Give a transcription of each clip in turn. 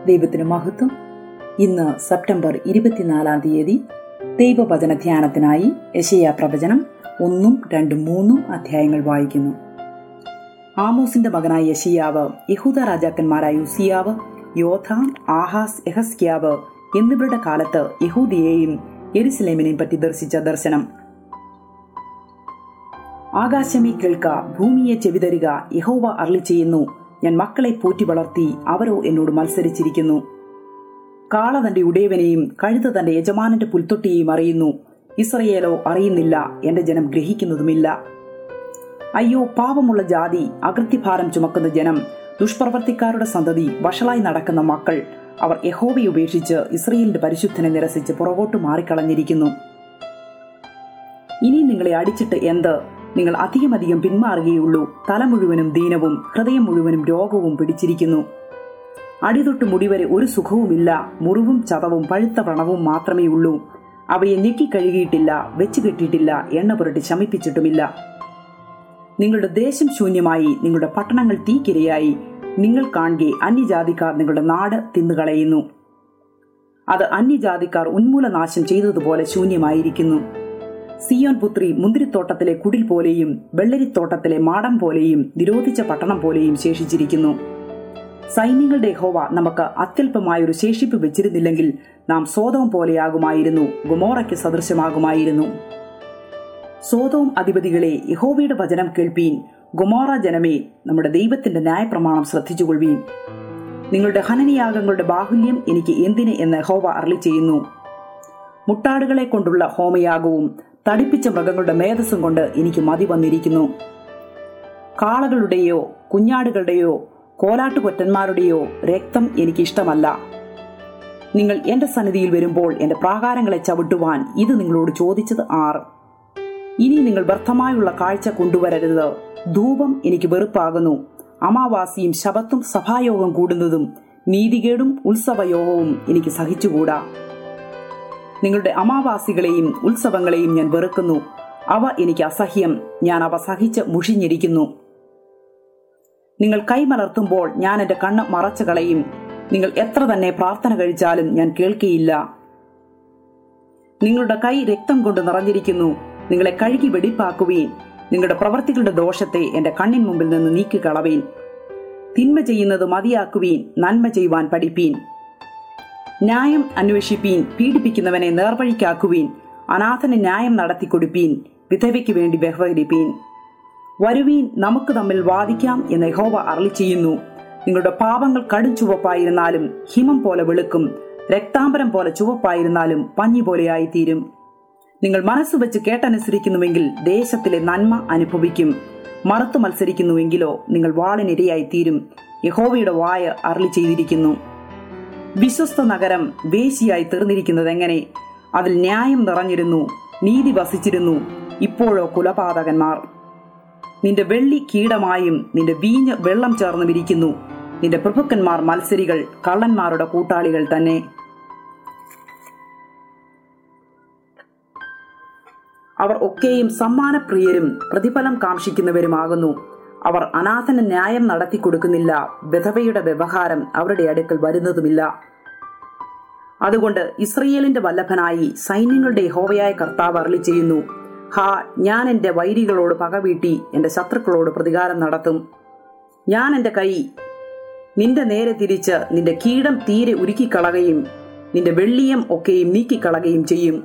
ദൈവത്തിന് മഹത്വം ഇന്ന് സെപ്റ്റംബർ ഇരുപത്തിനാലാം തീയതി ദൈവവചന ധ്യാനത്തിനായി യശയ പ്രവചനം ഒന്നും രണ്ടും മൂന്നും അധ്യായങ്ങൾ വായിക്കുന്നു ആമോസിന്റെ മകനായ യഷിയാവ് യഹൂദ രാജാക്കന്മാരായ ഉസിയാവ് യോധാം ആഹാസ് എഹസ്ക്യാവ് എന്നിവരുടെ കാലത്ത് യഹൂദിയെയും എരുസലേമിനെയും പറ്റി ദർശിച്ച ദർശനം ആകാശമേ കേൾക്ക ഭൂമിയെ ചെവിതരിക യഹോവ അർളി ചെയ്യുന്നു ഞാൻ മക്കളെ പോറ്റി വളർത്തി അവരോ എന്നോട് മത്സരിച്ചിരിക്കുന്നു കാള തന്റെ ഉടയവനെയും കഴുത തന്റെ യജമാനന്റെ പുൽത്തൊട്ടിയെയും അറിയുന്നു ഇസ്രയേലോ അറിയുന്നില്ല എന്റെ ജനം ഗ്രഹിക്കുന്നതുമില്ല അയ്യോ പാപമുള്ള ജാതി അകൃത്യഭാരം ചുമക്കുന്ന ജനം ദുഷ്പ്രവർത്തിക്കാരുടെ സന്തതി വഷളായി നടക്കുന്ന മക്കൾ അവർ യഹോവയെ ഉപേക്ഷിച്ച് ഇസ്രയേലിന്റെ പരിശുദ്ധനെ നിരസിച്ച് പുറകോട്ട് മാറിക്കളഞ്ഞിരിക്കുന്നു ഇനി നിങ്ങളെ അടിച്ചിട്ട് എന്ത് നിങ്ങൾ അധികമധികം പിന്മാറുകയുള്ളൂ തല മുഴുവനും ദീനവും ഹൃദയം മുഴുവനും രോഗവും പിടിച്ചിരിക്കുന്നു അടിതൊട്ട് മുടിവരെ ഒരു സുഖവുമില്ല മുറിവും ചതവും പഴുത്ത വ്രണവും മാത്രമേ ഉള്ളൂ അവയെ ഞെക്കി കഴുകിയിട്ടില്ല വെച്ചു കെട്ടിയിട്ടില്ല എണ്ണ പുരട്ടി ശമിപ്പിച്ചിട്ടുമില്ല നിങ്ങളുടെ ദേശം ശൂന്യമായി നിങ്ങളുടെ പട്ടണങ്ങൾ തീക്കിരയായി നിങ്ങൾ കാണുകെ അന്യജാതിക്കാർ നിങ്ങളുടെ നാട് തിന്നുകളയുന്നു അത് അന്യജാതിക്കാർ ഉന്മൂലനാശം ചെയ്തതുപോലെ ശൂന്യമായിരിക്കുന്നു സിയോൻ പുത്രി മുന്തിരിത്തോട്ടത്തിലെ കുടിൽ പോലെയും വെള്ളരിത്തോട്ടത്തിലെ മാടം പോലെയും നിരോധിച്ച പട്ടണം പോലെയും ശേഷിച്ചിരിക്കുന്നു സൈന്യങ്ങളുടെ ഹോവ നമുക്ക് അത്യല്പമായൊരു ശേഷിപ്പ് വെച്ചിരുന്നില്ലെങ്കിൽ നാം സോതവും പോലെയാകുമായിരുന്നു ഗുമോറയ്ക്ക് സദൃശമാകുമായിരുന്നു സോതവും അധിപതികളെ യഹോവയുടെ വചനം കേൾപ്പീൻ ഗുമോറ ജനമേ നമ്മുടെ ദൈവത്തിന്റെ ന്യായപ്രമാണം ശ്രദ്ധിച്ചുകൊള്ളുവീൻ നിങ്ങളുടെ ഹനനയാഗങ്ങളുടെ ബാഹുല്യം എനിക്ക് എന്തിന് എന്ന് ഹോവ അർളി ചെയ്യുന്നു മുട്ടാടുകളെ കൊണ്ടുള്ള ഹോമയാഗവും തടിപ്പിച്ച മൃഗങ്ങളുടെ മേധസ്സും കൊണ്ട് എനിക്ക് മതി വന്നിരിക്കുന്നു കാളകളുടെയോ കുഞ്ഞാടുകളുടെയോ കോലാട്ടുകൊറ്റന്മാരുടെയോ രക്തം എനിക്കിഷ്ടമല്ല നിങ്ങൾ എന്റെ സന്നിധിയിൽ വരുമ്പോൾ എന്റെ പ്രാകാരങ്ങളെ ചവിട്ടുവാൻ ഇത് നിങ്ങളോട് ചോദിച്ചത് ആർ ഇനി നിങ്ങൾ വ്യർത്ഥമായുള്ള കാഴ്ച കൊണ്ടുവരരുത് ധൂപം എനിക്ക് വെറുപ്പാകുന്നു അമാവാസിയും ശബത്തും സഭായോഗം കൂടുന്നതും നീതികേടും ഉത്സവയോഗവും എനിക്ക് സഹിച്ചുകൂടാ നിങ്ങളുടെ അമാവാസികളെയും ഉത്സവങ്ങളെയും ഞാൻ വെറുക്കുന്നു അവ എനിക്ക് അസഹ്യം ഞാൻ അവ സഹിച്ച് മുഷിഞ്ഞിരിക്കുന്നു നിങ്ങൾ കൈമലർത്തുമ്പോൾ ഞാൻ എന്റെ കണ്ണ് മറച്ചു കളയും നിങ്ങൾ എത്ര തന്നെ പ്രാർത്ഥന കഴിച്ചാലും ഞാൻ കേൾക്കുകയില്ല നിങ്ങളുടെ കൈ രക്തം കൊണ്ട് നിറഞ്ഞിരിക്കുന്നു നിങ്ങളെ കഴുകി വെടിപ്പാക്കുവീൻ നിങ്ങളുടെ പ്രവർത്തികളുടെ ദോഷത്തെ എന്റെ കണ്ണിൻ മുമ്പിൽ നിന്ന് നീക്കിക്കളവീൻ തിന്മ ചെയ്യുന്നത് മതിയാക്കുവീൻ നന്മ ചെയ്യുവാൻ പഠിപ്പീൻ ന്യായം അന്വേഷിപ്പീൻ പീഡിപ്പിക്കുന്നവനെ നേർവഴിക്കാക്കുവീൻ അനാഥന് ന്യായം നടത്തിക്കൊടുപ്പീൻ വിധവയ്ക്ക് വേണ്ടി ബഹുകരിപ്പീൻ വരുവീൻ നമുക്ക് തമ്മിൽ വാദിക്കാം എന്ന് യഹോവ അറളി ചെയ്യുന്നു നിങ്ങളുടെ പാപങ്ങൾ കടും ചുവപ്പായിരുന്നാലും ഹിമം പോലെ വെളുക്കും രക്താംബരം പോലെ ചുവപ്പായിരുന്നാലും പഞ്ഞി പോലെയായിത്തീരും നിങ്ങൾ മനസ്സ് വെച്ച് കേട്ടനുസരിക്കുന്നുവെങ്കിൽ ദേശത്തിലെ നന്മ അനുഭവിക്കും മറുത്തു മത്സരിക്കുന്നുവെങ്കിലോ നിങ്ങൾ വാളിനിരയായിത്തീരും യഹോവയുടെ വായ അറളി ചെയ്തിരിക്കുന്നു വിശ്വസ്ത നഗരം വേശിയായി തീർന്നിരിക്കുന്നത് എങ്ങനെ അതിൽ ന്യായം നിറഞ്ഞിരുന്നു നീതി വസിച്ചിരുന്നു ഇപ്പോഴോ കുലപാതകന്മാർ നിന്റെ വെള്ളി കീടമായും നിന്റെ വീഞ്ഞ് വെള്ളം ചേർന്ന് വിരിക്കുന്നു നിന്റെ പ്രഭുക്കന്മാർ മത്സരികൾ കള്ളന്മാരുടെ കൂട്ടാളികൾ തന്നെ അവർ ഒക്കെയും സമ്മാനപ്രിയരും പ്രതിഫലം കാക്ഷിക്കുന്നവരുമാകുന്നു അവർ അനാഥന് ന്യായം നടത്തിക്കൊടുക്കുന്നില്ല വിധവയുടെ വ്യവഹാരം അവരുടെ അടുക്കൽ വരുന്നതുമില്ല അതുകൊണ്ട് ഇസ്രയേലിന്റെ വല്ലഭനായി സൈന്യങ്ങളുടെ ഹോവയായ കർത്താവ് അരളി ചെയ്യുന്നു ഹാ ഞാൻ എന്റെ വൈരികളോട് പകവീട്ടി എന്റെ ശത്രുക്കളോട് പ്രതികാരം നടത്തും ഞാൻ എന്റെ കൈ നിന്റെ നേരെ തിരിച്ച് നിന്റെ കീടം തീരെ ഉരുക്കിക്കളകയും നിന്റെ വെള്ളിയം ഒക്കെയും നീക്കിക്കളകയും ചെയ്യും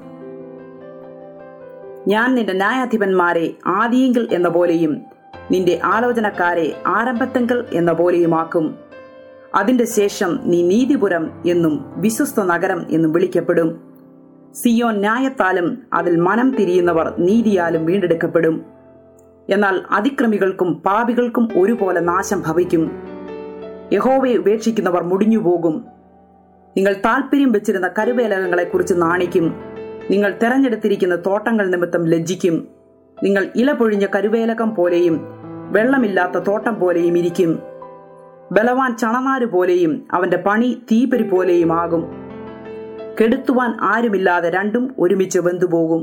ഞാൻ നിന്റെ ന്യായാധിപന്മാരെ ആദിയെങ്കിൽ എന്ന പോലെയും നിന്റെ ആലോചനക്കാരെ ആരംഭത്തെങ്കൽ എന്ന പോലെയുമാക്കും അതിന്റെ ശേഷം നീ നീതിപുരം എന്നും വിശ്വസ്ത നഗരം എന്നും വിളിക്കപ്പെടും സിയോൻ ന്യായത്താലും അതിൽ മനം തിരിയുന്നവർ നീതിയാലും വീണ്ടെടുക്കപ്പെടും എന്നാൽ അതിക്രമികൾക്കും പാപികൾക്കും ഒരുപോലെ നാശം ഭവിക്കും യഹോവയെ ഉപേക്ഷിക്കുന്നവർ മുടിഞ്ഞുപോകും നിങ്ങൾ താൽപ്പര്യം വെച്ചിരുന്ന കരുവേലകങ്ങളെക്കുറിച്ച് നാണിക്കും നിങ്ങൾ തെരഞ്ഞെടുത്തിരിക്കുന്ന തോട്ടങ്ങൾ നിമിത്തം ലജ്ജിക്കും നിങ്ങൾ ഇല പൊഴിഞ്ഞ കരുവേലകം പോലെയും വെള്ളമില്ലാത്ത തോട്ടം പോലെയും ഇരിക്കും ബലവാൻ ചണനാര് പോലെയും അവന്റെ പണി തീപരി പോലെയും ആകും കെടുത്തുവാൻ ആരുമില്ലാതെ രണ്ടും ഒരുമിച്ച് വെന്തുപോകും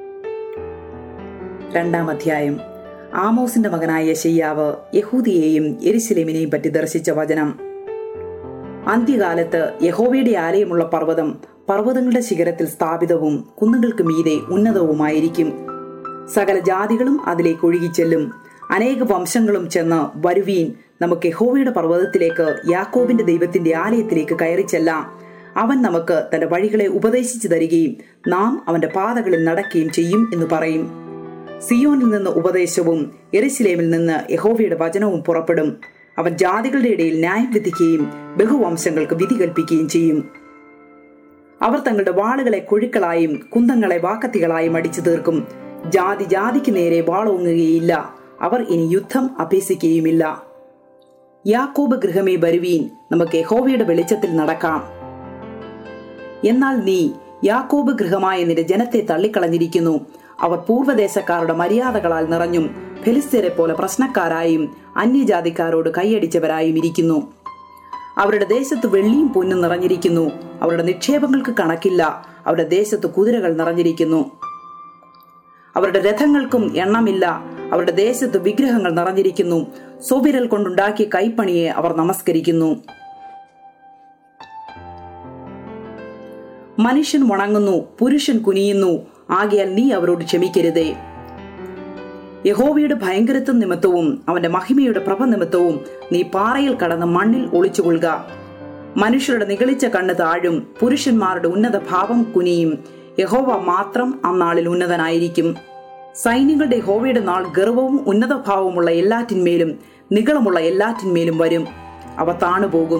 രണ്ടാം അധ്യായം ആമോസിന്റെ മകനായ യശയ്യാവ് യഹൂദിയെയും എരിശിലേമിനെയും പറ്റി ദർശിച്ച വചനം അന്ത്യകാലത്ത് യഹോവയുടെ ആലയമുള്ള പർവ്വതം പർവ്വതങ്ങളുടെ ശിഖരത്തിൽ സ്ഥാപിതവും കുന്നുകൾക്ക് മീതെ ഉന്നതവുമായിരിക്കും സകല ജാതികളും അതിലേക്ക് ഒഴുകിച്ചെല്ലും അനേക വംശങ്ങളും ചെന്ന് വരുവീൻ നമുക്ക് യഹോവയുടെ പർവ്വതത്തിലേക്ക് യാക്കോബിന്റെ ദൈവത്തിന്റെ ആലയത്തിലേക്ക് കയറി ചെല്ലാം അവൻ നമുക്ക് തന്റെ വഴികളെ ഉപദേശിച്ചു തരികയും നാം അവന്റെ പാതകളിൽ നടക്കുകയും ചെയ്യും എന്ന് പറയും സിയോനിൽ നിന്ന് ഉപദേശവും എറിശിലേമിൽ നിന്ന് യഹോവയുടെ വചനവും പുറപ്പെടും അവൻ ജാതികളുടെ ഇടയിൽ ന്യായം വിധിക്കുകയും ബഹുവംശങ്ങൾക്ക് വിധി കൽപ്പിക്കുകയും ചെയ്യും അവർ തങ്ങളുടെ വാളുകളെ കൊഴുക്കളായും കുന്തങ്ങളെ വാക്കത്തികളായും അടിച്ചു തീർക്കും ജാതി ജാതിക്ക് നേരെ വാളോങ്ങുകയില്ല അവർ ഇനി യുദ്ധം അഭ്യസിക്കുകയുമില്ല യാക്കോബ് ഗൃഹമേ വരുവീൻ നമുക്ക് യഹോവയുടെ വെളിച്ചത്തിൽ നടക്കാം എന്നാൽ നീ യാക്കോബ് ഗൃഹമായ നിന്റെ ജനത്തെ തള്ളിക്കളഞ്ഞിരിക്കുന്നു അവർ പൂർവ്വദേശക്കാരുടെ മര്യാദകളാൽ നിറഞ്ഞും ഫെലിസ്തീരെ പോലെ പ്രശ്നക്കാരായും അന്യജാതിക്കാരോട് കൈയടിച്ചവരായും ഇരിക്കുന്നു അവരുടെ ദേശത്ത് വെള്ളിയും പൊന്നും നിറഞ്ഞിരിക്കുന്നു അവരുടെ നിക്ഷേപങ്ങൾക്ക് കണക്കില്ല അവരുടെ ദേശത്ത് കുതിരകൾ നിറഞ്ഞിരിക്കുന്നു അവരുടെ രഥങ്ങൾക്കും എണ്ണമില്ല അവരുടെ ദേശത്ത് വിഗ്രഹങ്ങൾ നിറഞ്ഞിരിക്കുന്നു സോബിരൽ കൊണ്ടുണ്ടാക്കിയ കൈപ്പണിയെ അവർ നമസ്കരിക്കുന്നു മനുഷ്യൻ ഉണങ്ങുന്നു പുരുഷൻ കുനിയുന്നു ആകയാൽ നീ അവരോട് ക്ഷമിക്കരുതേ യഹോവയുടെ ഭയങ്കരത്വം നിമിത്തവും അവന്റെ മഹിമയുടെ പ്രഭ നിമിത്തവും നീ പാറയിൽ കടന്ന് മണ്ണിൽ ഒളിച്ചുകൊള്ളുക മനുഷ്യരുടെ നിഗളിച്ച കണ്ണ് താഴും പുരുഷന്മാരുടെ ഉന്നത ഭാവം കുനിയും യഹോവ മാത്രം അന്നാളിൽ ഉന്നതനായിരിക്കും സൈന്യങ്ങളുടെ യഹോവയുടെ നാൾ ഗർവവും ഉന്നത ഭാവമുള്ള എല്ലാറ്റിന്മേലും നികളമുള്ള എല്ലാറ്റിന്മേലും വരും അവ താണുപോകും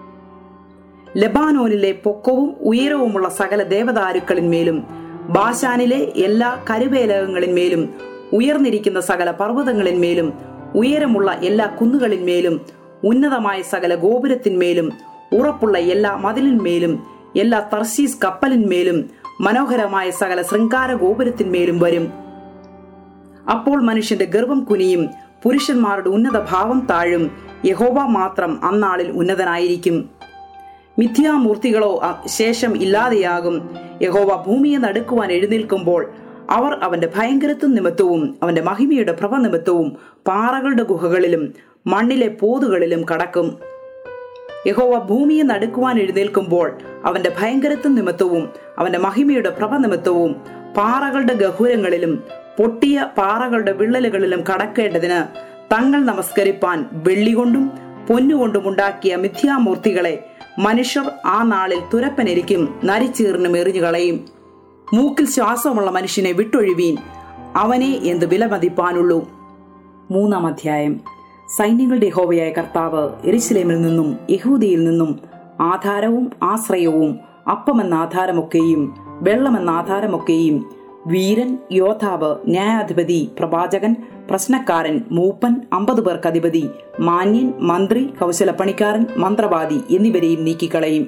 ലബാനോനിലെ പൊക്കവും ഉയരവുമുള്ള സകല ദേവദാരുക്കളിന്മേലും ബാഷാനിലെ എല്ലാ കരുവേലകങ്ങളിന്മേലും ഉയർന്നിരിക്കുന്ന സകല പർവ്വതങ്ങളിന്മേലും ഉയരമുള്ള എല്ലാ കുന്നുകളിന്മേലും ഉന്നതമായ സകല ഗോപുരത്തിന്മേലും ഉറപ്പുള്ള എല്ലാ മതിലിന്മേലും എല്ലാ തർശീസ് കപ്പലിന്മേലും മനോഹരമായ സകല ശൃംഗാര ഗോപുരത്തിന്മേലും വരും അപ്പോൾ മനുഷ്യന്റെ ഗർഭം കുനിയും പുരുഷന്മാരുടെ ഉന്നത ഭാവം താഴും യഹോവ മാത്രം അന്നാളിൽ ഉന്നതനായിരിക്കും മിഥ്യാമൂർത്തികളോ ശേഷം ഇല്ലാതെയാകും യഹോവ ഭൂമിയെ നടുക്കുവാൻ എഴുന്നേൽക്കുമ്പോൾ അവർ അവന്റെ ഭയങ്കരത്വം നിമിത്തവും അവന്റെ മഹിമയുടെ പ്രഭ നിമിത്തവും പാറകളുടെ ഗുഹകളിലും മണ്ണിലെ പോതുകളിലും കടക്കും യഹോവ ഭൂമിയെ നടുക്കുവാൻ എഴുന്നേൽക്കുമ്പോൾ അവന്റെ ഭയങ്കരത്വം നിമിത്തവും അവന്റെ മഹിമയുടെ പ്രഭ നിമിത്തവും പാറകളുടെ ഗഹുരങ്ങളിലും പൊട്ടിയ പാറകളുടെ വിള്ളലുകളിലും കടക്കേണ്ടതിന് തങ്ങൾ നമസ്കരിപ്പാൻ വെള്ളികൊണ്ടും പൊന്നുകൊണ്ടും ഉണ്ടാക്കിയ മിഥ്യാമൂർത്തികളെ മനുഷ്യർ ആ നാളിൽ തുരപ്പനെരിക്കും നരിച്ചീറിനും എറിഞ്ഞുകളയും മൂക്കിൽ ശ്വാസമുള്ള മനുഷ്യനെ വിട്ടൊഴിവീൻ അവനെ എന്ത് വിലമതിപ്പാനുള്ളൂ മൂന്നാം അധ്യായം സൈന്യങ്ങളുടെ ഹോവയായ കർത്താവ് എരിശിലേമിൽ നിന്നും യഹൂദിയിൽ നിന്നും ആധാരവും ആശ്രയവും അപ്പമെന്ന ആധാരമൊക്കെയും വെള്ളമെന്ന ആധാരമൊക്കെയും വീരൻ യോദ്ധാവ് ന്യായാധിപതി പ്രവാചകൻ പ്രശ്നക്കാരൻ മൂപ്പൻ അമ്പത് പേർക്ക് അധിപതി മാന്യൻ മന്ത്രി കൗശലപ്പണിക്കാരൻ മന്ത്രവാദി എന്നിവരെയും നീക്കിക്കളയും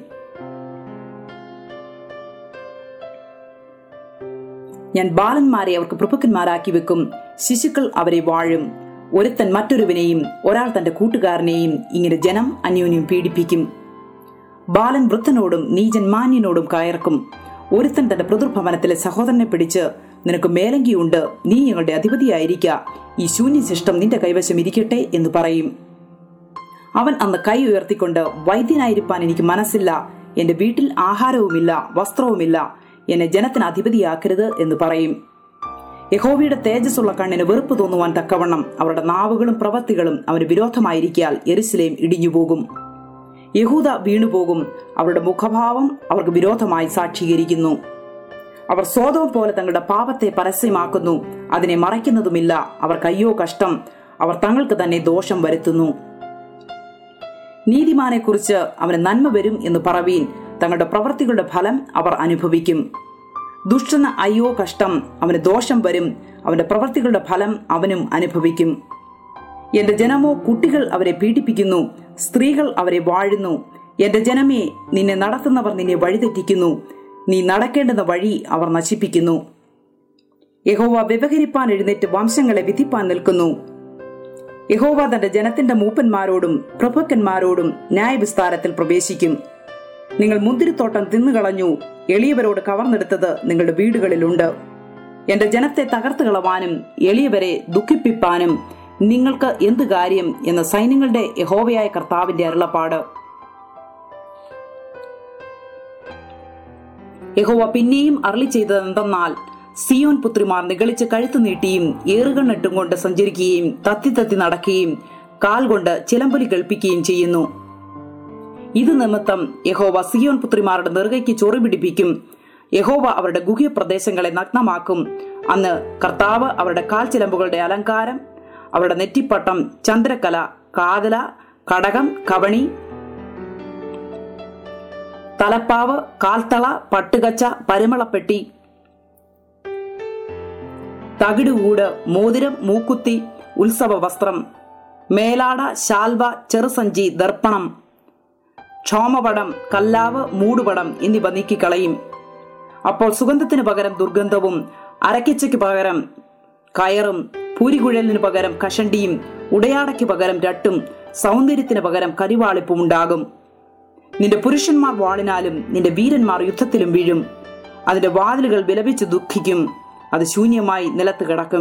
ഞാൻ ബാലന്മാരെ അവർക്ക് പ്രഭുക്കന്മാരാക്കി വെക്കും ശിശുക്കൾ അവരെ വാഴും ഒരുത്തൻ മറ്റൊരുവനെയും ഒരാൾ തന്റെ കൂട്ടുകാരനെയും ഇങ്ങനെ ജനം അന്യോന്യം പീഡിപ്പിക്കും ബാലൻ വൃദ്ധനോടും നീജൻ മാന്യനോടും കയർക്കും ഒരുത്തൻ തന്റെ പിതൃഭവനത്തിലെ സഹോദരനെ പിടിച്ച് നിനക്ക് മേലങ്കിയുണ്ട് നീ ഞങ്ങളുടെ അധിപതിയായിരിക്ക ഈ ശൂന്യശിഷ്ടം നിന്റെ കൈവശം ഇരിക്കട്ടെ എന്ന് പറയും അവൻ അന്ന് കൈ ഉയർത്തിക്കൊണ്ട് വൈദ്യനായിരിക്കാൻ എനിക്ക് മനസ്സില്ല എന്റെ വീട്ടിൽ ആഹാരവുമില്ല വസ്ത്രവുമില്ല എന്നെ ജനത്തിന് അധിപതിയാക്കരുത് എന്ന് പറയും യഹോവയുടെ തേജസ്സുള്ള കണ്ണിന് വെറുപ്പ് തോന്നുവാൻ തക്കവണ്ണം അവരുടെ നാവുകളും പ്രവൃത്തികളും അവന് വിരോധമായിരിക്കാൽ എരുസലേം ഇടിഞ്ഞുപോകും യഹൂദ വീണുപോകും അവരുടെ മുഖഭാവം അവർക്ക് വിരോധമായി സാക്ഷീകരിക്കുന്നു അവർ സ്വതവും പോലെ തങ്ങളുടെ പാപത്തെ പരസ്യമാക്കുന്നു അതിനെ മറയ്ക്കുന്നതുമില്ല അവർക്ക് അയ്യോ കഷ്ടം അവർ തങ്ങൾക്ക് തന്നെ ദോഷം വരുത്തുന്നു നീതിമാനെക്കുറിച്ച് അവന് നന്മ വരും എന്ന് പറവീൻ തങ്ങളുടെ പ്രവൃത്തികളുടെ ഫലം അവർ അനുഭവിക്കും ദുഷ്ടന് അയ്യോ കഷ്ടം അവന് ദോഷം വരും അവന്റെ പ്രവൃത്തികളുടെ ഫലം അവനും അനുഭവിക്കും എന്റെ ജനമോ കുട്ടികൾ അവരെ പീഡിപ്പിക്കുന്നു സ്ത്രീകൾ അവരെ വാഴുന്നു എന്റെ ജനമേ നിന്നെ നടത്തുന്നവർ നിന്നെ വഴിതെറ്റിക്കുന്നു നീ നടക്കേണ്ടുന്ന വഴി അവർ നശിപ്പിക്കുന്നു യഹോവ വ്യവഹരിപ്പാൻ എഴുന്നേറ്റ് വംശങ്ങളെ വിധിപ്പാൻ നിൽക്കുന്നു യഹോവ തന്റെ ജനത്തിന്റെ മൂപ്പന്മാരോടും പ്രഭുക്കന്മാരോടും ന്യായവിസ്താരത്തിൽ പ്രവേശിക്കും നിങ്ങൾ മുന്തിരിത്തോട്ടം തിന്നുകളഞ്ഞു എളിയവരോട് കവർന്നെടുത്തത് നിങ്ങളുടെ വീടുകളിലുണ്ട് എന്റെ ജനത്തെ തകർത്തു കളവാനും എളിയവരെ ദുഃഖിപ്പിപ്പാനും നിങ്ങൾക്ക് എന്ത് കാര്യം എന്ന സൈന്യങ്ങളുടെ യഹോവയായ കർത്താവിന്റെ അരുളപ്പാട് യഹോവ പിന്നെയും അരളി ചെയ്തതെന്തെന്നാൽ സിയോൻ പുത്രിമാർ നിഗളിച്ച് കഴുത്തു നീട്ടിയും ഏറുകണ്ണിട്ടും കൊണ്ട് സഞ്ചരിക്കുകയും തത്തി തത്തി നടക്കുകയും കാൽ കൊണ്ട് ചിലമ്പൊലി കേൾപ്പിക്കുകയും ചെയ്യുന്നു ഇത് നിമിത്തം യഹോവ സിയോൻ പുത്രിമാരുടെ നെറുകയ്ക്ക് ചൊറി പിടിപ്പിക്കും യഹോവ അവരുടെ ഗുഹ്യ പ്രദേശങ്ങളെ നഗ്നമാക്കും അന്ന് കർത്താവ് അവരുടെ കാൽ ചിലമ്പുകളുടെ അലങ്കാരം അവരുടെ നെറ്റിപ്പട്ടം ചന്ദ്രക്കല കാതല കടകം കവണി തലപ്പാവ് കാൽത്തള പട്ടുകച്ച പരിമളപ്പെട്ടി തകിടുകൂട് മോതിരം മൂക്കുത്തി ഉത്സവ വസ്ത്രം മേലാട ശാൽവ ചെറുസഞ്ചി ദർപ്പണം ക്ഷോമപടം കല്ലാവ് മൂടുപടം എന്നിവ നീക്കിക്കളയും അപ്പോൾ സുഗന്ധത്തിന് പകരം ദുർഗന്ധവും അരക്കിച്ചയ്ക്ക് പകരം കയറും പൂരികുഴലിന് പകരം കഷണ്ടിയും ഉടയാടയ്ക്ക് പകരം രട്ടും സൗന്ദര്യത്തിന് പകരം കരിവാളിപ്പും ഉണ്ടാകും നിന്റെ പുരുഷന്മാർ വാളിനാലും നിന്റെ വീരന്മാർ യുദ്ധത്തിലും വീഴും അതിന്റെ വാതിലുകൾ വിലപിച്ച് ദുഃഖിക്കും അത് ശൂന്യമായി നിലത്ത് കിടക്കും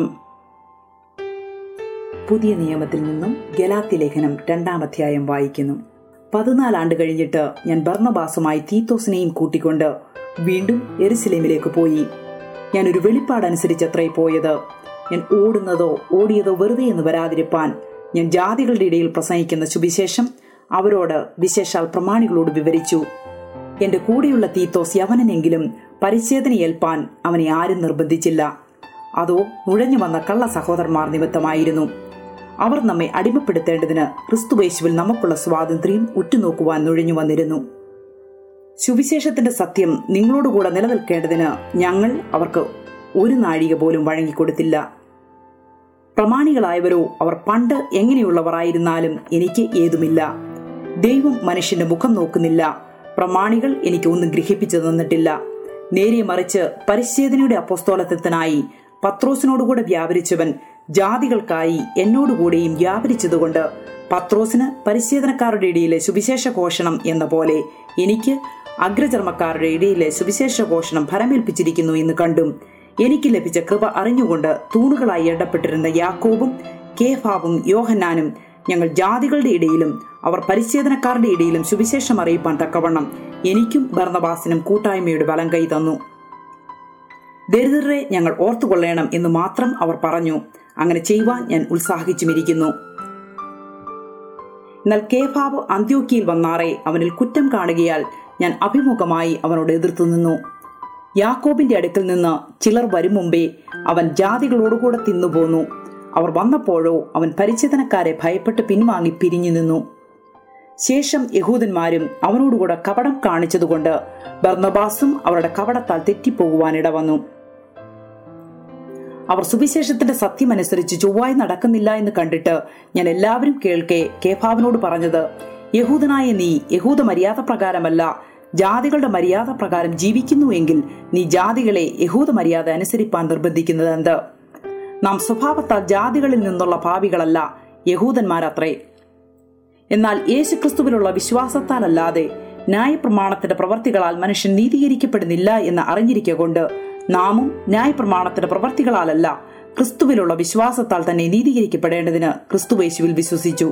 പുതിയ നിയമത്തിൽ നിന്നും ഗലാത്തി ലേഖനം രണ്ടാം അധ്യായം വായിക്കുന്നു പതിനാലാണ്ട് കഴിഞ്ഞിട്ട് ഞാൻ ബർണബാസുമായി തീത്തോസിനെയും കൂട്ടിക്കൊണ്ട് വീണ്ടും എരുസലേമിലേക്ക് പോയി ഞാൻ ഒരു വെളിപ്പാടനുസരിച്ചത്രേ പോയത് ഞാൻ ഓടുന്നതോ ഓടിയതോ വെറുതെ എന്ന് വരാതിരിപ്പാൻ ഞാൻ ജാതികളുടെ ഇടയിൽ പ്രസംഗിക്കുന്ന സുവിശേഷം അവരോട് വിശേഷാൽ പ്രമാണികളോട് വിവരിച്ചു എന്റെ കൂടെയുള്ള തീത്തോസ് യവനെങ്കിലും പരിച്ഛേദന ഏൽപ്പാൻ അവനെ ആരും നിർബന്ധിച്ചില്ല അതോ നുഴഞ്ഞു വന്ന കള്ള സഹോദരന്മാർ നിമിത്തമായിരുന്നു അവർ നമ്മെ അടിമപ്പെടുത്തേണ്ടതിന് ക്രിസ്തുവേശുവിൽ നമുക്കുള്ള സ്വാതന്ത്ര്യം ഉറ്റുനോക്കുവാൻ നുഴഞ്ഞു വന്നിരുന്നു സുവിശേഷത്തിന്റെ സത്യം നിങ്ങളോടുകൂടെ നിലനിൽക്കേണ്ടതിന് ഞങ്ങൾ അവർക്ക് ഒരു നാഴിക പോലും വഴങ്ങിക്കൊടുത്തില്ല പ്രമാണികളായവരോ അവർ പണ്ട് എങ്ങനെയുള്ളവരായിരുന്നാലും എനിക്ക് ഏതുമില്ല ദൈവം മനുഷ്യന്റെ മുഖം നോക്കുന്നില്ല പ്രമാണികൾ എനിക്ക് ഒന്നും ഗ്രഹിപ്പിച്ചു തന്നിട്ടില്ല നേരെ മറിച്ച് പരിച്ഛേദനയുടെ അപ്പോസ്തോലത്വത്തിനായി പത്രോസിനോടുകൂടെ വ്യാപരിച്ചവൻ ജാതികൾക്കായി എന്നോടുകൂടെയും വ്യാപരിച്ചതുകൊണ്ട് പത്രോസിന് പരിച്ഛേദനക്കാരുടെ ഇടയിലെ സുവിശേഷ ഘോഷണം എന്ന പോലെ എനിക്ക് അഗ്രചർമ്മക്കാരുടെ ഇടയിലെ സുവിശേഷ ഘോഷണം ഫലമേൽപ്പിച്ചിരിക്കുന്നു എന്ന് കണ്ടും എനിക്ക് ലഭിച്ച കൃപ അറിഞ്ഞുകൊണ്ട് തൂണുകളായി എണ്ണപ്പെട്ടിരുന്ന യാക്കോബും കേഫാവും യോഹന്നാനും ഞങ്ങൾ ജാതികളുടെ ഇടയിലും അവർ പരിച്ഛേദനക്കാരുടെ ഇടയിലും സുവിശേഷം അറിയിപ്പാൻ തക്കവണ്ണം എനിക്കും ഭരണവാസിനും കൂട്ടായ്മയുടെ ബലം കൈ തന്നു ദരിദ്രരെ ഞങ്ങൾ ഓർത്തുകൊള്ളണം എന്ന് മാത്രം അവർ പറഞ്ഞു അങ്ങനെ ചെയ്യുവാൻ ഞാൻ ഉത്സാഹിച്ചുമിരിക്കുന്നു എന്നാൽ കേഫാവ് അന്ത്യോക്കിയിൽ വന്നാറെ അവനിൽ കുറ്റം കാണുകയാൽ ഞാൻ അഭിമുഖമായി അവനോട് എതിർത്തു നിന്നു യാക്കോബിന്റെ അടുക്കൽ നിന്ന് ചിലർ വരും മുമ്പേ അവൻ ജാതികളോടുകൂടെ തിന്നുപോന്നു അവർ വന്നപ്പോഴോ അവൻ പരിചിതനക്കാരെ ഭയപ്പെട്ട് പിൻവാങ്ങി പിരിഞ്ഞു നിന്നു ശേഷം യഹൂദന്മാരും അവനോടുകൂടെ കപടം കാണിച്ചതുകൊണ്ട് ബർന്നബാസും അവരുടെ കപടത്താൽ തെറ്റിപ്പോകുവാൻ ഇടവന്നു അവർ സുവിശേഷത്തിന്റെ സത്യമനുസരിച്ച് ചൊവ്വായി നടക്കുന്നില്ല എന്ന് കണ്ടിട്ട് ഞാൻ എല്ലാവരും കേൾക്കെ കേഫാവിനോട് പറഞ്ഞത് യഹൂദനായ നീ യഹൂദ മര്യാദ പ്രകാരമല്ല ജാതികളുടെ മര്യാദ പ്രകാരം ജീവിക്കുന്നുവെങ്കിൽ നീ ജാതികളെ യഹൂദ മര്യാദ അനുസരിപ്പാൻ നിർബന്ധിക്കുന്നത് എന്ത് നാം സ്വഭാവത്താൽ ജാതികളിൽ നിന്നുള്ള ഭാവികളല്ല യഹൂദന്മാരത്രേ എന്നാൽ യേശുക്രിസ്തുവിലുള്ള വിശ്വാസത്താലല്ലാതെ ന്യായപ്രമാണത്തിന്റെ പ്രവർത്തികളാൽ മനുഷ്യൻ നീതീകരിക്കപ്പെടുന്നില്ല എന്ന് അറിഞ്ഞിരിക്കൊണ്ട് നാമും ന്യായപ്രമാണത്തിന്റെ പ്രവർത്തികളാലല്ല ക്രിസ്തുവിലുള്ള വിശ്വാസത്താൽ തന്നെ നീതീകരിക്കപ്പെടേണ്ടതിന് ക്രിസ്തുവേശുവിൽ വിശ്വസിച്ചു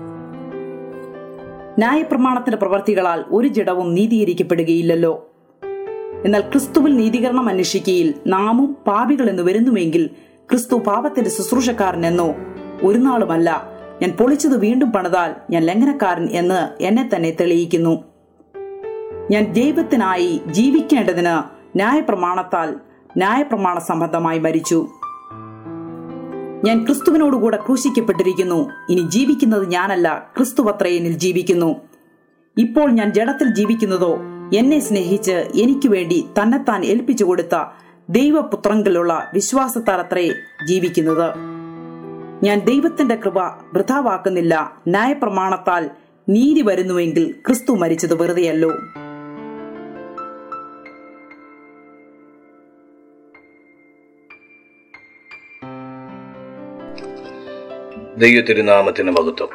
ന്യായപ്രമാണത്തിന്റെ പ്രവർത്തികളാൽ ഒരു ജഡവും നീതീകരിക്കപ്പെടുകയില്ലല്ലോ എന്നാൽ ക്രിസ്തുവിൽ നീതീകരണം അന്വേഷിക്കയിൽ നാമും പാപികളെന്ന് വരുന്നുവെങ്കിൽ ക്രിസ്തു പാപത്തിന്റെ ശുശ്രൂഷക്കാരനെന്നോ ഒരു നാളുമല്ല ഞാൻ പൊളിച്ചത് വീണ്ടും പണിതാൽ ഞാൻ ലംഘനക്കാരൻ എന്ന് എന്നെ തന്നെ തെളിയിക്കുന്നു ഞാൻ ദൈവത്തിനായി ജീവിക്കേണ്ടതിന് ന്യായപ്രമാണത്താൽ ന്യായപ്രമാണ സംബന്ധമായി മരിച്ചു ഞാൻ ക്രിസ്തുവിനോടുകൂടെ ക്രൂശിക്കപ്പെട്ടിരിക്കുന്നു ഇനി ജീവിക്കുന്നത് ഞാനല്ല ക്രിസ്തുവത്രേ എന്നിൽ ജീവിക്കുന്നു ഇപ്പോൾ ഞാൻ ജഡത്തിൽ ജീവിക്കുന്നതോ എന്നെ സ്നേഹിച്ച് എനിക്ക് വേണ്ടി തന്നെത്താൻ ഏൽപ്പിച്ചു കൊടുത്ത ദൈവപുത്രങ്കിലുള്ള വിശ്വാസത്താലത്രേ ജീവിക്കുന്നത് ഞാൻ ദൈവത്തിന്റെ കൃപ വൃഥാവാക്കുന്നില്ല ന്യായപ്രമാണത്താൽ നീതി വരുന്നുവെങ്കിൽ ക്രിസ്തു മരിച്ചത് വെറുതെയല്ലോ ദൈവ തിരുനാമത്തിന് മഹത്വം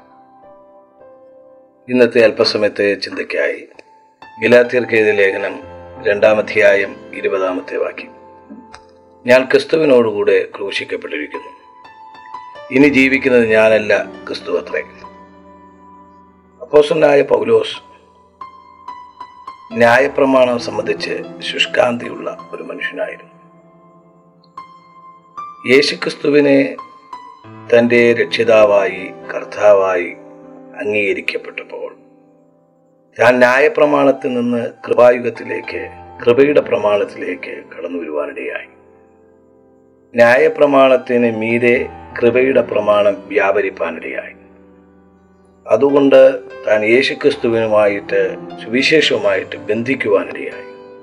ഇന്നത്തെ അല്പസമയത്തെ ചിന്തയ്ക്കായി ഗലാത്തിയർക്ക് എഴുതിയ ലേഖനം രണ്ടാമധ്യായം ഇരുപതാമത്തെ വാക്യം ഞാൻ ക്രിസ്തുവിനോടുകൂടെ ക്രൂശിക്കപ്പെട്ടിരിക്കുന്നു ഇനി ജീവിക്കുന്നത് ഞാനല്ല ക്രിസ്തു അത്രേ അപ്പോസനായ പൗലോസ് ന്യായപ്രമാണം സംബന്ധിച്ച് ശുഷ്കാന്തിയുള്ള ഒരു മനുഷ്യനായിരുന്നു യേശുക്രിസ്തുവിനെ തൻ്റെ രക്ഷിതാവായി കർത്താവായി അംഗീകരിക്കപ്പെട്ടപ്പോൾ താൻ ന്യായപ്രമാണത്തിൽ നിന്ന് കൃപായുഗത്തിലേക്ക് കൃപയുടെ പ്രമാണത്തിലേക്ക് കടന്നു വരുവാനിടയായി ന്യായപ്രമാണത്തിന് മീതെ കൃപയുടെ പ്രമാണം വ്യാപരിപ്പാനിടയായി അതുകൊണ്ട് താൻ യേശുക്രിസ്തുവിനുമായിട്ട് സുവിശേഷവുമായിട്ട് ബന്ധിക്കുവാനിടയായി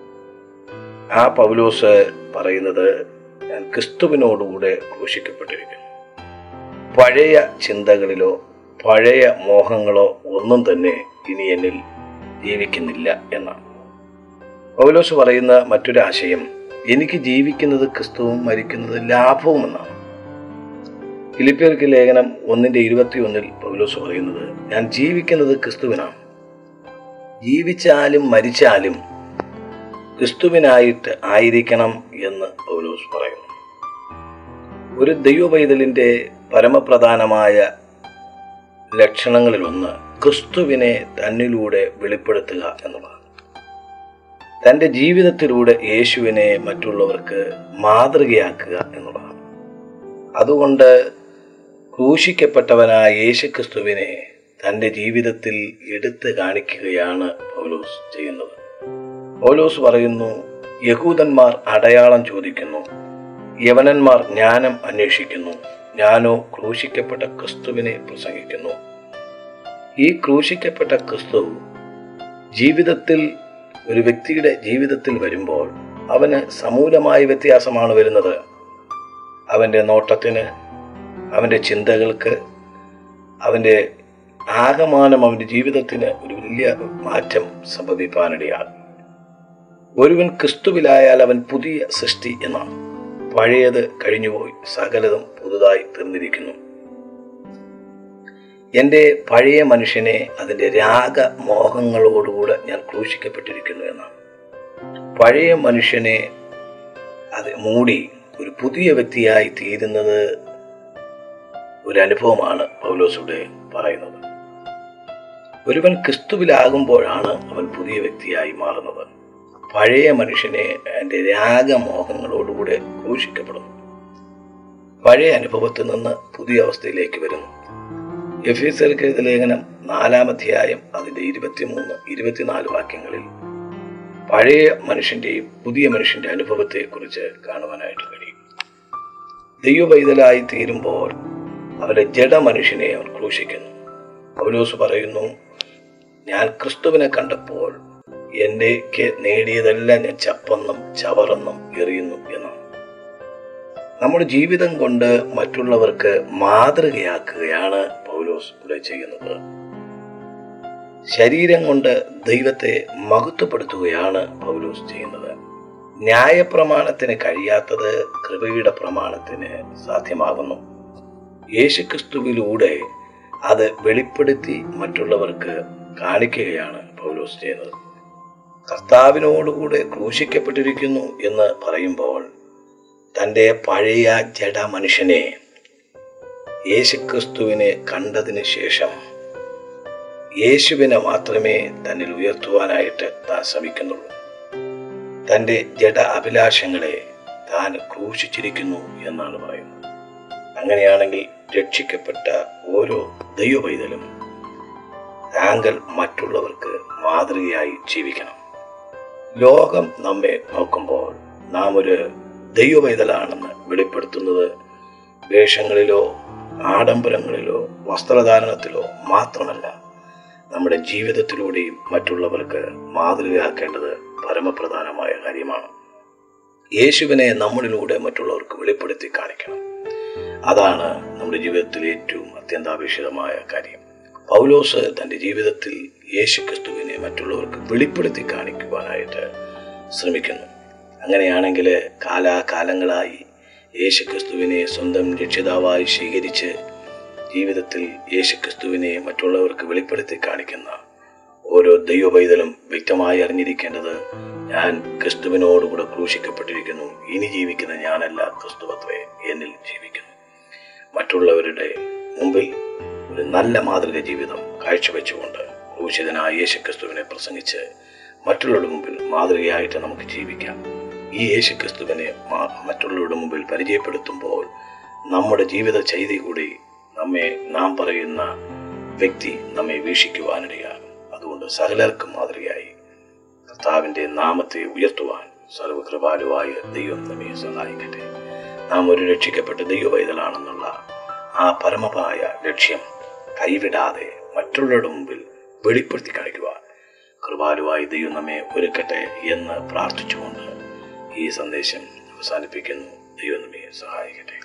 ആ പൗലോസ് പറയുന്നത് ഞാൻ ക്രിസ്തുവിനോടുകൂടെ ക്രൂശിക്കപ്പെട്ടിരിക്കുന്നു പഴയ ചിന്തകളിലോ പഴയ മോഹങ്ങളോ ഒന്നും തന്നെ ഇനി എന്നിൽ ജീവിക്കുന്നില്ല എന്നാണ് പൗലോസ് പറയുന്ന മറ്റൊരു ആശയം എനിക്ക് ജീവിക്കുന്നത് ക്രിസ്തുവും മരിക്കുന്നത് ലാഭവും എന്നാണ് ഫിലിപ്പിയർക്ക് ലേഖനം ഒന്നിന്റെ ഇരുപത്തിയൊന്നിൽ പൗലോസ് പറയുന്നത് ഞാൻ ജീവിക്കുന്നത് ക്രിസ്തുവിനാണ് ജീവിച്ചാലും മരിച്ചാലും ക്രിസ്തുവിനായിട്ട് ആയിരിക്കണം എന്ന് പൗലോസ് പറയുന്നു ഒരു ദൈവപൈതലിന്റെ പരമപ്രധാനമായ ലക്ഷണങ്ങളിലൊന്ന് ക്രിസ്തുവിനെ തന്നിലൂടെ വെളിപ്പെടുത്തുക എന്നുള്ളതാണ് തൻ്റെ ജീവിതത്തിലൂടെ യേശുവിനെ മറ്റുള്ളവർക്ക് മാതൃകയാക്കുക എന്നുള്ളതാണ് അതുകൊണ്ട് ക്രൂശിക്കപ്പെട്ടവനായ യേശുക്രിസ്തുവിനെ തൻ്റെ ജീവിതത്തിൽ എടുത്തു കാണിക്കുകയാണ് പൗലോസ് ചെയ്യുന്നത് പൗലോസ് പറയുന്നു യഹൂദന്മാർ അടയാളം ചോദിക്കുന്നു യവനന്മാർ ജ്ഞാനം അന്വേഷിക്കുന്നു ഞാനോ ക്രൂശിക്കപ്പെട്ട ക്രിസ്തുവിനെ പ്രസംഗിക്കുന്നു ഈ ക്രൂശിക്കപ്പെട്ട ക്രിസ്തു ജീവിതത്തിൽ ഒരു വ്യക്തിയുടെ ജീവിതത്തിൽ വരുമ്പോൾ അവന് സമൂലമായ വ്യത്യാസമാണ് വരുന്നത് അവൻ്റെ നോട്ടത്തിന് അവൻ്റെ ചിന്തകൾക്ക് അവൻ്റെ ആകമാനം അവൻ്റെ ജീവിതത്തിന് ഒരു വലിയ മാറ്റം സംഭവിപ്പാനിടയാണ് ഒരുവൻ ക്രിസ്തുവിലായാൽ അവൻ പുതിയ സൃഷ്ടി എന്നാണ് പഴയത് കഴിഞ്ഞുപോയി സകലതും പുതുതായി തീർന്നിരിക്കുന്നു എൻ്റെ പഴയ മനുഷ്യനെ അതിൻ്റെ രാഗമോഹങ്ങളോടുകൂടെ ഞാൻ ക്രൂശിക്കപ്പെട്ടിരിക്കുന്നു എന്നാണ് പഴയ മനുഷ്യനെ അത് മൂടി ഒരു പുതിയ വ്യക്തിയായി തീരുന്നത് ഒരു അനുഭവമാണ് പൗലോസുടെ പറയുന്നത് ഒരുവൻ ക്രിസ്തുവിലാകുമ്പോഴാണ് അവൻ പുതിയ വ്യക്തിയായി മാറുന്നത് പഴയ മനുഷ്യനെ എൻ്റെ രാഗമോഹങ്ങളോടുകൂടെ ക്രൂശിക്കപ്പെടുന്നു പഴയ അനുഭവത്തിൽ നിന്ന് പുതിയ അവസ്ഥയിലേക്ക് വരുന്നു എഫീസർക്ക് എഴുതിയ ലേഖനം നാലാം അധ്യായം അതിൻ്റെ ഇരുപത്തിമൂന്ന് ഇരുപത്തിനാല് വാക്യങ്ങളിൽ പഴയ മനുഷ്യന്റെയും പുതിയ മനുഷ്യന്റെ അനുഭവത്തെക്കുറിച്ച് കാണുവാനായിട്ട് കഴിയും ദൈവവൈതലായി തീരുമ്പോൾ അവന്റെ ജഡമനുഷ്യനെ അവർ ക്രൂശിക്കുന്നു പൗലോസ് പറയുന്നു ഞാൻ ക്രിസ്തുവിനെ കണ്ടപ്പോൾ എനിക്ക് നേടിയതെല്ലാം ഞാൻ ചപ്പെന്നും ചവറെന്നും എറിയുന്നു എന്നാണ് നമ്മുടെ ജീവിതം കൊണ്ട് മറ്റുള്ളവർക്ക് മാതൃകയാക്കുകയാണ് പൗലോസ് ഇവിടെ ചെയ്യുന്നത് ശരീരം കൊണ്ട് ദൈവത്തെ മഹത്വപ്പെടുത്തുകയാണ് പൗലോസ് ചെയ്യുന്നത് ന്യായപ്രമാണത്തിന് കഴിയാത്തത് കൃപയുടെ പ്രമാണത്തിന് സാധ്യമാകുന്നു യേശുക്രിസ്തുവിലൂടെ അത് വെളിപ്പെടുത്തി മറ്റുള്ളവർക്ക് കാണിക്കുകയാണ് പൗലോസ് ചെയ്യുന്നത് കർത്താവിനോടുകൂടെ ക്രൂശിക്കപ്പെട്ടിരിക്കുന്നു എന്ന് പറയുമ്പോൾ തൻ്റെ പഴയ ജഡ മനുഷ്യനെ യേശുക്രിസ്തുവിനെ കണ്ടതിന് ശേഷം യേശുവിനെ മാത്രമേ തന്നിൽ ഉയർത്തുവാനായിട്ട് താൻ ശ്രമിക്കുന്നുള്ളൂ തൻ്റെ ജഡ അഭിലാഷങ്ങളെ താൻ ക്രൂശിച്ചിരിക്കുന്നു എന്നാണ് പറയുന്നത് അങ്ങനെയാണെങ്കിൽ രക്ഷിക്കപ്പെട്ട ഓരോ ദൈവപൈതലും താങ്കൾ മറ്റുള്ളവർക്ക് മാതൃകയായി ജീവിക്കണം ലോകം നമ്മെ നോക്കുമ്പോൾ നാം ഒരു ദൈവപൈതലാണെന്ന് വെളിപ്പെടുത്തുന്നത് വേഷങ്ങളിലോ ആഡംബരങ്ങളിലോ വസ്ത്രധാരണത്തിലോ മാത്രമല്ല നമ്മുടെ ജീവിതത്തിലൂടെയും മറ്റുള്ളവർക്ക് മാതൃകയാക്കേണ്ടത് പരമപ്രധാനമായ കാര്യമാണ് യേശുവിനെ നമ്മളിലൂടെ മറ്റുള്ളവർക്ക് വെളിപ്പെടുത്തി കാണിക്കണം അതാണ് നമ്മുടെ ജീവിതത്തിൽ ഏറ്റവും അത്യന്താപേക്ഷിതമായ കാര്യം പൗലോസ് തൻ്റെ ജീവിതത്തിൽ യേശു ക്രിസ്തുവിനെ മറ്റുള്ളവർക്ക് വെളിപ്പെടുത്തി കാണിക്കുവാനായിട്ട് ശ്രമിക്കുന്നു അങ്ങനെയാണെങ്കിൽ കാലാകാലങ്ങളായി യേശു ക്രിസ്തുവിനെ സ്വന്തം രക്ഷിതാവായി സ്വീകരിച്ച് ജീവിതത്തിൽ യേശു ക്രിസ്തുവിനെ മറ്റുള്ളവർക്ക് വെളിപ്പെടുത്തി കാണിക്കുന്ന ഓരോ ദൈവപൈതലും വ്യക്തമായി അറിഞ്ഞിരിക്കേണ്ടത് ഞാൻ ക്രിസ്തുവിനോടുകൂടെ ക്രൂശിക്കപ്പെട്ടിരിക്കുന്നു ഇനി ജീവിക്കുന്ന ഞാനല്ല ക്രിസ്തുവത്വേ എന്നിൽ ജീവിക്കുന്നു മറ്റുള്ളവരുടെ മുമ്പിൽ ഒരു നല്ല മാതൃക ജീവിതം കാഴ്ചവെച്ചുകൊണ്ട് ക്രൂശിതനായ യേശു ക്രിസ്തുവിനെ പ്രസംഗിച്ച് മറ്റുള്ളവരുടെ മുമ്പിൽ മാതൃകയായിട്ട് നമുക്ക് ജീവിക്കാം ഈ യേശുക്രിസ്തുവിനെ മാ- മറ്റുള്ളവരുടെ മുമ്പിൽ പരിചയപ്പെടുത്തുമ്പോൾ നമ്മുടെ ജീവിത ചെയ്തി കൂടി നമ്മെ നാം പറയുന്ന വ്യക്തി നമ്മെ വീക്ഷിക്കുവാനിടയാകും അതുകൊണ്ട് സകലർക്കും മാതൃകയായി കർത്താവിന്റെ നാമത്തെ ഉയർത്തുവാൻ സർവകൃപാലുവായ ദൈവം നമ്മെ സഹായിക്കട്ടെ നാം ഒരു രക്ഷിക്കപ്പെട്ട ദൈവവൈതലാണെന്നുള്ള ആ പരമമായ ലക്ഷ്യം കൈവിടാതെ മറ്റുള്ളവരുടെ മുമ്പിൽ വെളിപ്പെടുത്തി കാണിക്കുവാൻ കൃപാലുവായി ദൈവം നമ്മെ ഒരുക്കട്ടെ എന്ന് പ്രാർത്ഥിച്ചുകൊണ്ട് ഈ സന്ദേശം അവസാനിപ്പിക്കുന്നു ദൈവം നമ്മെ സഹായിക്കട്ടെ